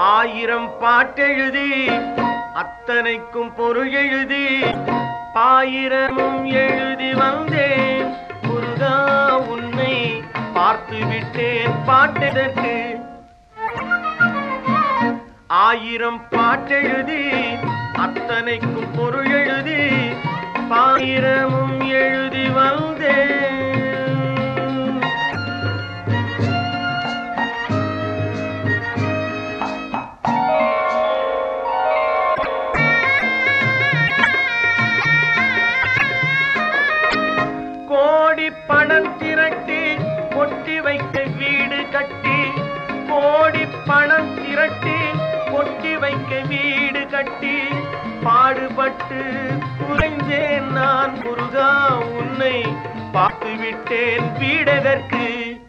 ஆயிரம் பாட்டெழுதி அத்தனைக்கும் பொருள் எழுதி பாயிரமும் எழுதி வந்தேன் முருகா உன்னை பார்த்து விட்டேன் பாட்டெதற்கு ஆயிரம் பாட்டெழுதி அத்தனைக்கும் பொருள் எழுதி பாயிரமும் எழுதி வந்தேன் கோடி பணம் திரட்டி கொட்டி வைக்க வீடு கட்டி கோடி பணம் திரட்டி கொட்டி வைக்க வீடு கட்டி பாடுபட்டு குறைந்தேன் நான் முருகா உன்னை பார்த்து விட்டேன் வீடதற்கு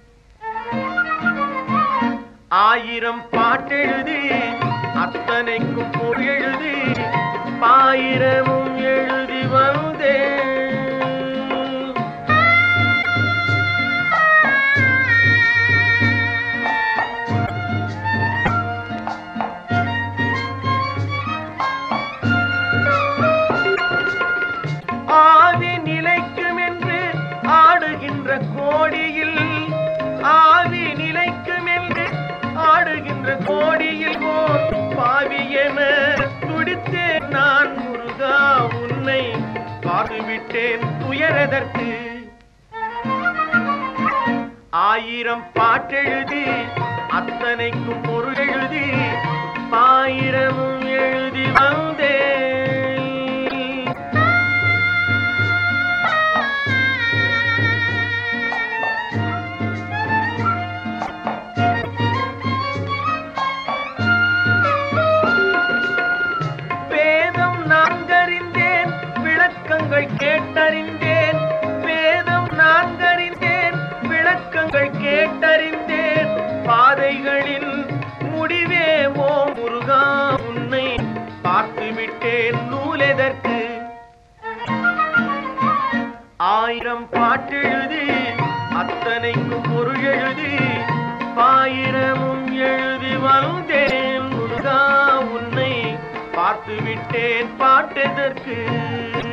ஆயிரம் பாட்டெழுதி அத்தனைக்கும் பொருள் எழுதி பாயிரமும் எழுதி வந்தேன் ஆவி நிலைக்கும் என்று ஆடுகின்ற கோடியில் ஆவி நிலைக்கும் என்று ஆடுகின்ற கோடியில் ஓர் பாவி என துடித்தேன் நான் முருகா உன்னை பார்த்துவிட்டேன் துயரதற்கு ஆயிரம் பாட்டெழுதி அத்தனைக்கும் பொருள் எழுதி பாயிரமும் எழுதி வந்தேன் வேதம் நான்கறிந்தேன் விளக்கங்கள் கேட்டறிந்தேன் வேதம் நான்கறிந்தேன் விளக்கங்கள் கேட்டறிந்தேன் பாதைகளின் முடிவே ஓ முருகா உன்னை பார்த்து விட்டேன் நூலெதற்கு ஆயிரம் பாட்டெழுதி அத்தனைக்கும் பொருள் எழுதி பாயிரமும் எழுதி வந்தேன் முருகா உன்னை பார்த்து விட்டேன் பாட்டெதற்கு